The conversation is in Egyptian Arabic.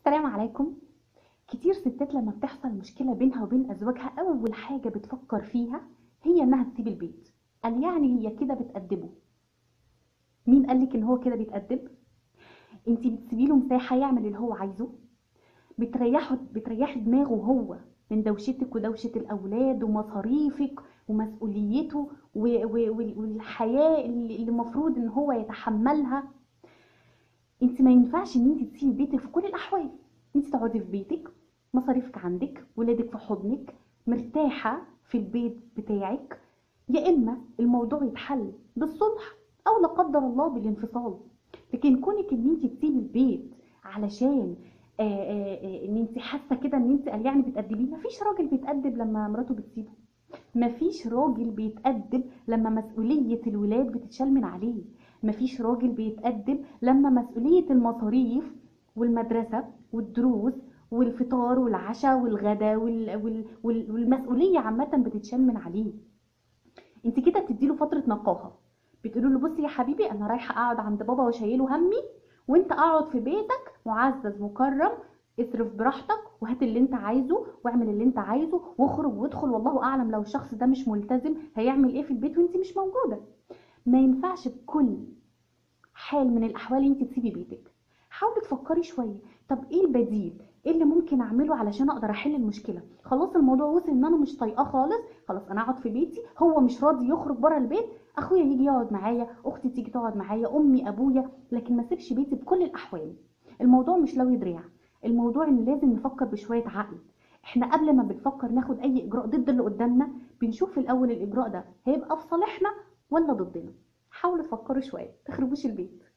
السلام عليكم كتير ستات لما بتحصل مشكلة بينها وبين أزواجها أول حاجة بتفكر فيها هي إنها تسيب البيت قال يعني هي كده بتأدبه مين قالك إن هو كده بيتأدب؟ انتي بتسيبيله مساحة يعمل اللي هو عايزه بتريحه بتريحي دماغه هو من دوشتك ودوشة الأولاد ومصاريفك ومسؤوليته و- و- وال- والحياة اللي اللي المفروض إن هو يتحملها انت ما ينفعش ان انت تسيبي بيتك في كل الاحوال انت تقعدي في بيتك مصاريفك عندك ولادك في حضنك مرتاحة في البيت بتاعك يا اما الموضوع يتحل بالصلح او لا قدر الله بالانفصال لكن كونك ان انت تسيبي البيت علشان آه، آه، آه، ان انت حاسه كده ان انت قال يعني بتأدبيه مفيش راجل بيتأدب لما مراته بتسيبه مفيش راجل بيتأدب لما مسؤولية الولاد بتتشال من عليه مفيش راجل بيتأدب لما مسؤولية المصاريف والمدرسة والدروس والفطار والعشاء والغدا وال... وال... وال... والمسؤولية عامة بتتشال من عليه انت كده بتديله فترة نقاهة بتقولوا له بصي يا حبيبي انا رايحة اقعد عند بابا وشايله همي وانت اقعد في بيتك معزز مكرم اصرف براحتك وهات اللي انت عايزه واعمل اللي انت عايزه واخرج وادخل والله اعلم لو الشخص ده مش ملتزم هيعمل ايه في البيت وانت مش موجودة ما ينفعش بكل حال من الاحوال انت تسيبي بيتك حاولي تفكري شويه طب ايه البديل ايه اللي ممكن اعمله علشان اقدر احل المشكله خلاص الموضوع وصل ان انا مش طايقاه خالص خلاص انا اقعد في بيتي هو مش راضي يخرج بره البيت اخويا يجي يقعد معايا اختي تيجي تقعد معايا امي ابويا لكن ما اسيبش بيتي بكل الاحوال الموضوع مش لوي دراع الموضوع ان لازم نفكر بشويه عقل احنا قبل ما بنفكر ناخد اي اجراء ضد اللي قدامنا بنشوف الاول الاجراء ده هيبقى في صالحنا ولا ضدنا حاولوا تفكروا شويه تخربوش البيت